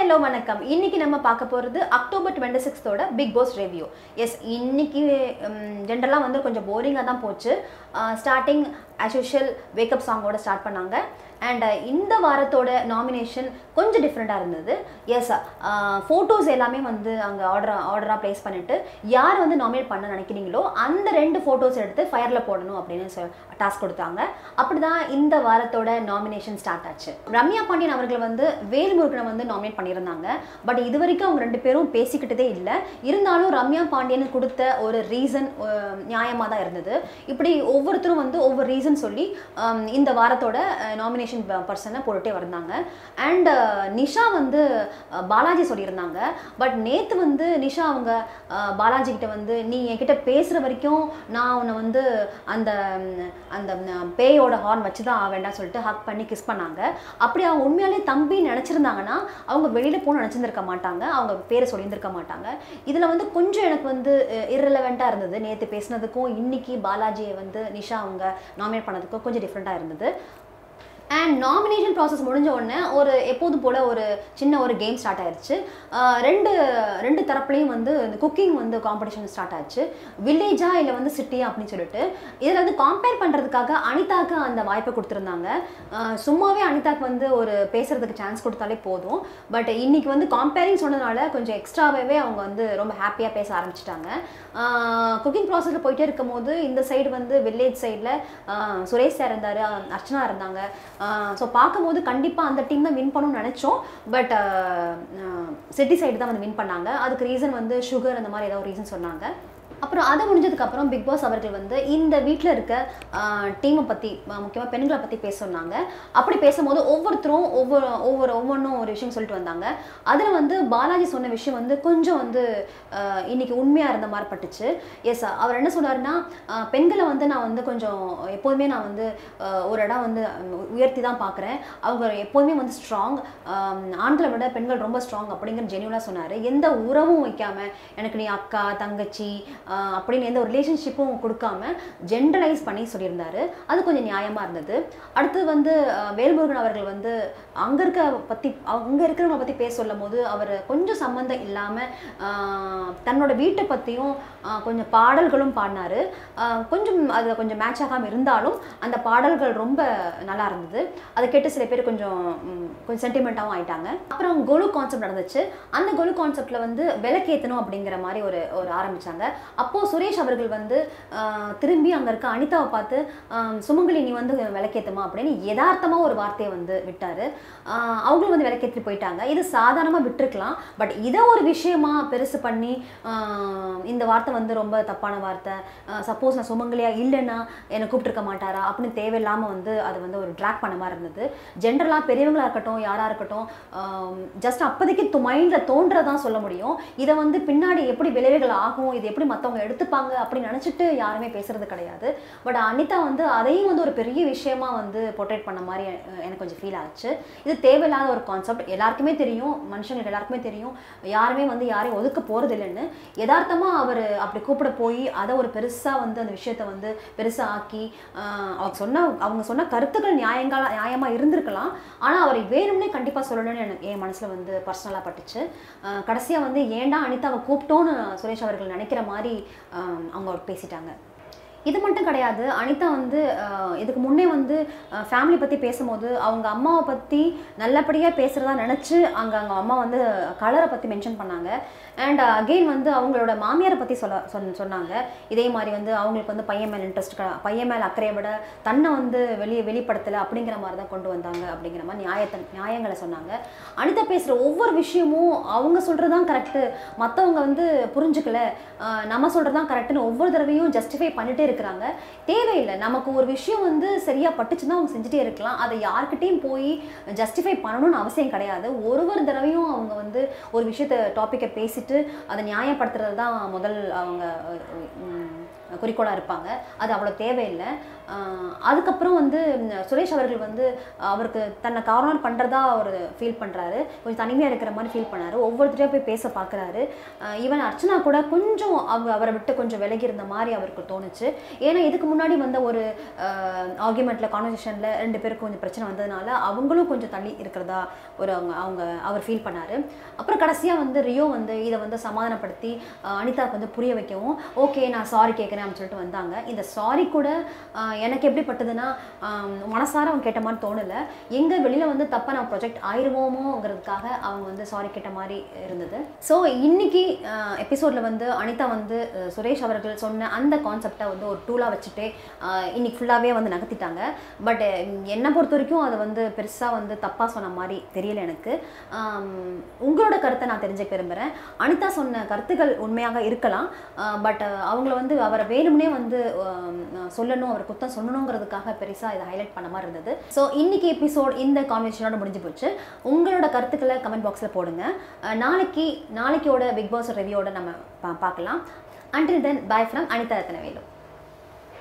hello வணக்கம் இன்னைக்கு நம்ம பார்க்க போகிறது அக்டோபர் டுவெண்ட்டி சிக்ஸ்த்தோட பிக் பாஸ் ரிவ்யூ எஸ் இன்னைக்கு ஜென்ரலாக வந்து கொஞ்சம் போரிங்காக தான் போச்சு ஸ்டார்டிங் ஆஸ் யூஷுவல் வேக்கப் சாங்கோட ஸ்டார்ட் பண்ணாங்க அண்ட் இந்த வாரத்தோட நாமினேஷன் கொஞ்சம் டிஃப்ரெண்ட்டாக இருந்தது எஸ் ஃபோட்டோஸ் எல்லாமே வந்து அங்கே ஆர்டர் ஆர்டராக ப்ளேஸ் பண்ணிவிட்டு யார் வந்து நாமினேட் பண்ண நினைக்கிறீங்களோ அந்த ரெண்டு ஃபோட்டோஸ் எடுத்து ஃபயரில் போடணும் அப்படின்னு டாஸ்க் கொடுத்தாங்க அப்படி தான் இந்த வாரத்தோட நாமினேஷன் ஸ்டார்ட் ஆச்சு ரம்யா பாண்டியன் அவர்கள் வந்து வேல்முருகனை வந்து நாமினேட் பண்ணியிருந்தாங்க பட் இது வரைக்கும் அவங்க ரெண்டு பேரும் பேசிக்கிட்டதே இல்லை இருந்தாலும் ரம்யா பாண்டியன் கொடுத்த ஒரு ரீசன் நியாயமாக தான் இருந்தது இப்படி ஒவ்வொருத்தரும் வந்து ஒவ்வொரு ரீசன் சொல்லி um, இந்த வாரத்தோட நாமினேஷன் பர்சனை போட்டுட்டே வந்தாங்க அண்ட் நிஷா வந்து அஹ், பாலாஜி சொல்லியிருந்தாங்க பட் நேற்று வந்து நிஷா அவங்க அஹ், பாலாஜி கிட்ட வந்து நீ என்கிட்ட பேசுகிற வரைக்கும் நான் உன்னை வந்து அந்த ம், அந்த ம், பேயோட ஹார்ன் வச்சு தான் வேண்டாம் சொல்லிட்டு ஹக் பண்ணி கிஸ் பண்ணாங்க அப்படி அவங்க உண்மையாலே தம்பி நினச்சிருந்தாங்கன்னா அவங்க வெளியில் போகணும்னு நினச்சிருந்துருக்க மாட்டாங்க அவங்க பேரை சொல்லியிருந்திருக்க மாட்டாங்க இதில் வந்து கொஞ்சம் எனக்கு வந்து இரலவெண்ட்டாக இருந்தது நேற்று பேசினதுக்கும் இன்னைக்கு பாலாஜியை வந்து நிஷா அவங்க நாமினேட் பண்ணதுக்கும் கொஞ்சம் டிஃப்ரெண்ட்டாக இருந்தது அண்ட் நாமினேஷன் ப்ராசஸ் முடிஞ்ச உடனே ஒரு எப்போதும் போல் ஒரு சின்ன ஒரு கேம் ஸ்டார்ட் ஆயிருச்சு ஆஹ் ரெண்டு ரெண்டு தரப்புலையும் வந்து இந்த குக்கிங் வந்து காம்படிஷன் ஸ்டார்ட் ஆச்சு வில்லேஜா இல்லை வந்து சிட்டியா அப்படின்னு சொல்லிட்டு இதில் வந்து கம்பேர் பண்ணுறதுக்காக அனிதாக்கு அந்த வாய்ப்பை கொடுத்துருந்தாங்க ஆஹ் சும்மாவே அனிதாக்கு வந்து ஒரு பேசுறதுக்கு சான்ஸ் கொடுத்தாலே போதும் பட் இன்னைக்கு வந்து கம்பேரிங் சொன்னதுனால கொஞ்சம் எக்ஸ்ட்ராவே அவங்க வந்து ரொம்ப ஹாப்பியாக பேச ஆரம்பிச்சிட்டாங்க குக்கிங் ப்ராசஸில் போயிட்டே இருக்கும் போது இந்த சைடு வந்து வில்லேஜ் சைடில் சுரேஷ் சார் இருந்தார் அர்ச்சனா இருந்தாங்க ஸோ பார்க்கும்போது கண்டிப்பாக அந்த டீம் தான் வின் பண்ணணும்னு நினச்சோம் பட் சிட்டி சைடு தான் வந்து வின் பண்ணாங்க அதுக்கு ரீசன் வந்து சுகர் அந்த மாதிரி ஏதோ ஒரு ரீசன் சொன்னாங்க அப்புறம் அது முடிஞ்சதுக்கப்புறம் பிக் பாஸ் அவர்கள் வந்து இந்த வீட்டில் இருக்க டீமை பற்றி முக்கியமாக பெண்களை பற்றி பேச சொன்னாங்க அப்படி பேசும்போது ஒவ்வொருத்தரும் ஒவ்வொரு ஒவ்வொரு ஒவ்வொன்றும் ஒரு விஷயம் சொல்லிட்டு வந்தாங்க அதில் வந்து பாலாஜி சொன்ன விஷயம் வந்து கொஞ்சம் வந்து ஆஹ், இன்னைக்கு உண்மையாக இருந்த மாதிரி பட்டுச்சு எஸ் அவர் என்ன சொன்னாருன்னா ஆஹ், பெண்களை வந்து நான் வந்து கொஞ்சம் எப்போதுமே நான் வந்து ஆஹ், ஒரு இடம் வந்து உயர்த்தி தான் பார்க்குறேன் அவங்க எப்போதுமே வந்து ஸ்ட்ராங் ஆண்களை விட பெண்கள் ரொம்ப ஸ்ட்ராங் அப்படிங்கிற ஜெனியூலாக சொன்னார் எந்த உறவும் வைக்காம எனக்கு நீ அக்கா தங்கச்சி ஆஹ், அப்படின்னு எந்த ஒரு ரிலேஷன்ஷிப்பும் கொடுக்காம ஜென்ரலைஸ் பண்ணி சொல்லியிருந்தாரு அது கொஞ்சம் நியாயமாக இருந்தது அடுத்து வந்து ஆஹ், வேல்முருகன் அவர்கள் வந்து அங்கே இருக்க பற்றி அங்கே இருக்கிறவங்களை பற்றி பேச சொல்லும் போது அவர் கொஞ்சம் சம்மந்தம் இல்லாமல் தன்னோட வீட்டை பற்றியும் கொஞ்சம் பாடல்களும் பாடினாரு ஆஹ், கொஞ்சம் அது கொஞ்சம் மேட்ச் ஆகாமல் இருந்தாலும் அந்த பாடல்கள் ரொம்ப நல்லா இருந்தது அதை கேட்டு சில பேர் கொஞ்சம் ம், கொஞ்சம் சென்டிமெண்ட்டாகவும் ஆயிட்டாங்க அப்புறம் கொலு கான்செப்ட் நடந்துச்சு அந்த கொலு கான்செப்ட்ல வந்து விளக்கேற்றணும் அப்படிங்கிற மாதிரி ஒரு ஒரு ஆரம்பிச்சாங்க அப்போ சுரேஷ் அவர்கள் வந்து ஆஹ், திரும்பி அங்க இருக்க அனிதாவை பார்த்து ஆஹ், சுமங்கலி நீ வந்து விளக்கேத்துமா அப்படின்னு யதார்த்தமா ஒரு வார்த்தையை வந்து விட்டாரு ஆஹ், அவங்களும் வந்து விளக்கேற்றிட்டு போயிட்டாங்க இது சாதாரணமா விட்டுருக்கலாம் பட் இதை ஒரு விஷயமா பெருசு பண்ணி ஆஹ், இந்த வார்த்தை வந்து ரொம்ப தப்பான வார்த்தை சப்போஸ் நான் சுமங்கலியா இல்லைன்னா என்னை கூப்பிட்டுருக்க மாட்டாரா அப்படின்னு தேவையில்லாம வந்து அது வந்து ஒரு ட்ராக் பண்ண மாதிரி இருந்தது ஜென்ரலாக பெரியவங்களா இருக்கட்டும் யாரா இருக்கட்டும் ஜஸ்ட் அப்போதைக்கு மைண்டில் தோன்றதான் சொல்ல முடியும் இதை வந்து பின்னாடி எப்படி விளைவுகள் ஆகும் இது எப்படி மற்றவங்க எடுத்துப்பாங்க அப்படின்னு நினச்சிட்டு யாருமே பேசுறது கிடையாது பட் அனிதா வந்து அதையும் வந்து ஒரு பெரிய விஷயமா வந்து பொர்ட்ரேட் பண்ண மாதிரி அஹ், எனக்கு கொஞ்சம் ஃபீல் ஆச்சு இது தேவையில்லாத ஒரு கான்செப்ட் எல்லாருக்குமே தெரியும் மனுஷங்களுக்கு எல்லாருக்குமே தெரியும் யாருமே வந்து யாரையும் ஒதுக்க போறது இல்லைன்னு யதார்த்தமா அவர் அப்படி கூப்பிட போய் அதை ஒரு பெருசா வந்து அந்த விஷயத்த வந்து பெருசா ஆக்கி ஆஹ், அவங்க சொன்ன அவங்க சொன்ன கருத்துக்கள் நியாயங்களா நியாயமா இருந்திருக்கலாம் ஆனா அவர் வேணும்னே கண்டிப்பா சொல்லணும்னு எனக்கு என் மனசுல வந்து பர்சனலா பட்டுச்சு ஆஹ், கடைசியா வந்து ஏன்டா அனிதாவை கூப்பிட்டோன்னு சுரேஷ் அவர்கள் நினைக்கிற மாதிரி ஆஹ், அவங்க பேசிட்டாங்க இது மட்டும் கிடையாது அனிதா வந்து ஆஹ், இதுக்கு முன்னே வந்து ஃபேமிலி பற்றி பேசும்போது அவங்க அம்மாவை பற்றி நல்லபடியாக பேசுகிறதா நினச்சி அங்கே அவங்க அம்மா வந்து கலரை பற்றி மென்ஷன் பண்ணாங்க அண்ட் அகெயின் வந்து அவங்களோட மாமியாரை பற்றி சொல்ல சொன்ன சொன்னாங்க இதே மாதிரி வந்து அவங்களுக்கு வந்து பையன் மேலே இன்ட்ரெஸ்ட் பையன் மேலே அக்கறையை விட தன்னை வந்து வெளியே வெளிப்படுத்தலை அப்படிங்கிற மாதிரி தான் கொண்டு வந்தாங்க அப்படிங்கிற மாதிரி நியாயத்தை நியாயங்களை சொன்னாங்க அனிதா பேசுகிற ஒவ்வொரு விஷயமும் அவங்க சொல்கிறது தான் கரெக்டு மற்றவங்க வந்து புரிஞ்சுக்கல ஆஹ் நம்ம சொல்கிறது தான் கரெக்டுன்னு ஒவ்வொரு தடவையும் ஜஸ்டிஃபை பண்ணிட்டே இருக்கிறாங்க தேவையில்லை நமக்கு ஒரு விஷயம் வந்து சரியாக பட்டுச்சுன்னா அவங்க செஞ்சுட்டே இருக்கலாம் அதை யார்கிட்டயும் போய் ஜஸ்டிஃபை பண்ணணும்னு அவசியம் கிடையாது ஒரு ஒரு தடவையும் அவங்க வந்து ஒரு விஷயத்த டாப்பிக்கை பேசிட்டு அதை நியாயப்படுத்துறது தான் முதல் அவங்க குறிக்கோளாக இருப்பாங்க அது அவ்வளோ தேவையில்லை ஆஹ் அதுக்கப்புறம் வந்து ம், சுரேஷ் அவர்கள் வந்து அவருக்கு தன்னை கார்னர் பண்ணுறதா அவர் ஃபீல் பண்ணுறாரு கொஞ்சம் தனிமையாக இருக்கிற மாதிரி ஃபீல் பண்ணாரு ஒவ்வொருத்தரையும் போய் பேச பார்க்குறாரு ஈவன் அர்ச்சனா கூட கொஞ்சம் அவ அவரை விட்டு கொஞ்சம் விலகி இருந்த மாதிரி அவருக்கு தோணுச்சு ஏன்னா இதுக்கு முன்னாடி வந்த ஒரு ஆர்குமெண்ட்டில் கான்வர்சேஷனில் ரெண்டு பேருக்கும் கொஞ்சம் பிரச்சனை வந்ததுனால அவங்களும் கொஞ்சம் தள்ளி இருக்கிறதா ஒரு அவங்க அவங்க அவர் ஃபீல் பண்ணார் அப்புறம் கடைசியாக வந்து ரியோ வந்து இதை வந்து சமாதானப்படுத்தி ஆஹ் அனிதாவுக்கு வந்து புரிய வைக்கவும் ஓகே நான் சாரி கேட்குறேன் அப்படின்னு சொல்லிட்டு வந்தாங்க இந்த சாரி கூட ஆஹ் எனக்கு எப்படி பட்டதுன்னா ஆம், மனசார அவங்க கேட்ட மாதிரி தோணலை எங்கே வெளியில் வந்து தப்பாக நான் ப்ரொஜெக்ட் ஆயிருவோமோங்கிறதுக்காக அவங்க வந்து சாரி கேட்ட மாதிரி இருந்தது ஸோ இன்னைக்கு எபிசோடில் வந்து அனிதா வந்து அஹ், சுரேஷ் அவர்கள் சொன்ன அந்த கான்செப்டை வந்து ஒரு டூலாக வச்சுட்டு ஆஹ், இன்னைக்கு ஃபுல்லாகவே வந்து நகர்த்திட்டாங்க பட் என்னை பொறுத்த வரைக்கும் அதை வந்து பெருசாக வந்து தப்பாக சொன்ன மாதிரி தெரியல எனக்கு ஆம், உங்களோட கருத்தை நான் தெரிஞ்சுக்க விரும்புகிறேன் அனிதா சொன்ன கருத்துக்கள் உண்மையாக இருக்கலாம் பட் அவங்கள வந்து அவரை வேணும்னே வந்து ஆம், சொல்லணும் அவர் குத்தம் சொல்லணுங்கிறதுக்காக பெருசாக இதை ஹைலைட் பண்ண மாதிரி இருந்தது ஸோ இன்னைக்கு எபிசோட் இந்த கான்வர்சேஷனோட முடிஞ்சு போச்சு உங்களோட கருத்துக்களை கமெண்ட் பாக்ஸில் போடுங்க அஹ், நாளைக்கு நாளைக்கோட பிக் பாஸ் ரிவ்யூவோட நம்ம பா- பார்க்கலாம் until then bye from Anitha Rathnavelu